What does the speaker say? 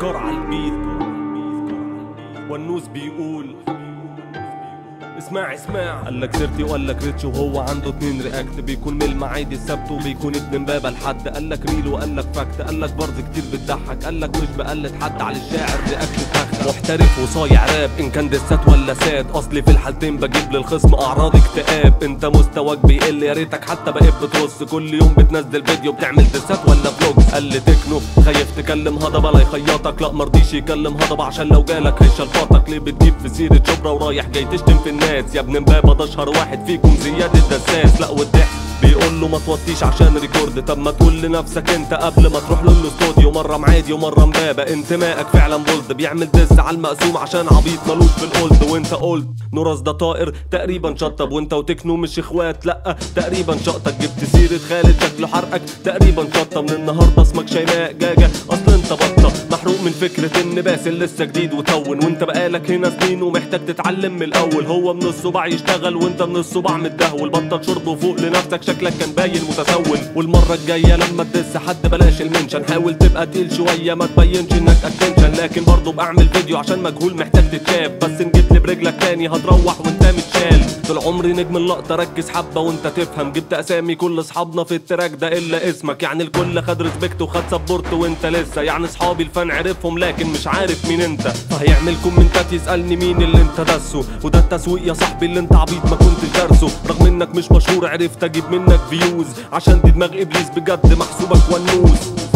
سكار على البيت والنوس بيقول اسمع اسمع قال لك سيرتي وقال لك ريتش وهو عنده اتنين رياكت بيكون من المعادي السبت وبيكون ابن امبابه لحد قال لك ريل وقال لك فاكت قال لك برز كتير بتضحك قال لك مش بقلد حد على الشاعر رياكت فخ محترف وصايع راب ان كان دسات ولا ساد اصلي في الحالتين بجيب للخصم اعراض اكتئاب انت مستواك بيقل يا ريتك حتى بقيت بترص كل يوم بتنزل فيديو بتعمل دسات ولا فلوج قال لي تكنو خايف تكلم هضبه لا يخيطك لا مرضيش يكلم هضبه عشان لو جالك هيشلفطك ليه بتجيب في سيره شبرا ورايح جاي تشتم في الناس يا ابن امبابه ده اشهر واحد فيكم زياد الدساس لا والضحك بيقول له ما توطيش عشان ريكورد طب ما تقول لنفسك انت قبل ما تروح له الاستوديو مره معادي ومره امبابه انتمائك فعلا بولد بيعمل دس على المقسوم عشان عبيط ملوش في القلد وانت قلت نورس ده طائر تقريبا شطب وانت وتكنو مش اخوات لا تقريبا شقطك جبت سيره خالد شكله حرقك تقريبا شطه من النهارده اسمك شيماء جاجه اصل انت بطه محروق من فكره ان باسل لسه جديد وتون وانت بقالك هنا سنين ومحتاج تتعلم من الاول هو من الصباع يشتغل وانت من الصباع متدهول بطل شرب وفوق لنفسك شكلك كان باين متسول والمره الجايه لما تدس حد بلاش المنشن حاول تبقى تقيل شويه ما تبينش انك اتنشن لكن برضه بعمل فيديو عشان مجهول محتاج تتشاف بس ان جيت لي برجلك تاني هتروح وانت متشال طول عمري نجم اللقطه ركز حبه وانت تفهم جبت اسامي كل اصحابنا في التراك ده الا اسمك يعني الكل خد ريسبكت وخد سبورت وانت لسه يعني اصحابي الفان عرفهم لكن مش عارف مين انت فهيعمل كومنتات يسالني مين اللي انت دسه وده التسويق يا صاحبي اللي انت عبيط ما كنتش دارسه رغم انك مش مشهور عرفت اجيب منك فيوز عشان دي دماغ ابليس بجد محسوبك ونوس